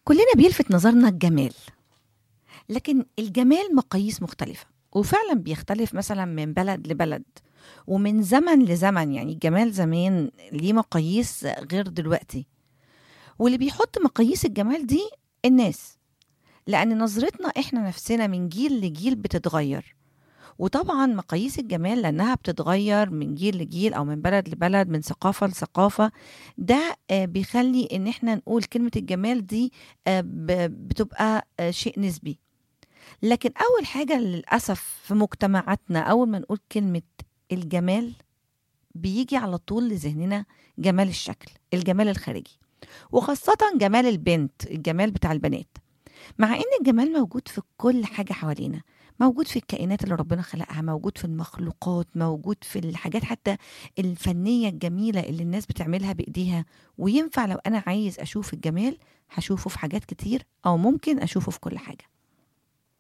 كلنا بيلفت نظرنا الجمال لكن الجمال مقاييس مختلفة وفعلا بيختلف مثلا من بلد لبلد ومن زمن لزمن يعني الجمال زمان ليه مقاييس غير دلوقتي واللي بيحط مقاييس الجمال دي الناس لأن نظرتنا إحنا نفسنا من جيل لجيل بتتغير وطبعا مقاييس الجمال لأنها بتتغير من جيل لجيل أو من بلد لبلد من ثقافة لثقافة ده آه، بيخلي إن إحنا نقول كلمة الجمال دي آه، ب- بتبقى آه، شيء نسبي لكن أول حاجة للأسف في مجتمعاتنا أول ما نقول كلمة الجمال بيجي على طول لذهننا جمال الشكل الجمال الخارجي وخاصة جمال البنت الجمال بتاع البنات مع ان الجمال موجود في كل حاجة حوالينا موجود في الكائنات اللي ربنا خلقها موجود في المخلوقات موجود في الحاجات حتى الفنية الجميلة اللي الناس بتعملها بإيديها وينفع لو أنا عايز أشوف الجمال هشوفه في حاجات كتير أو ممكن أشوفه في كل حاجة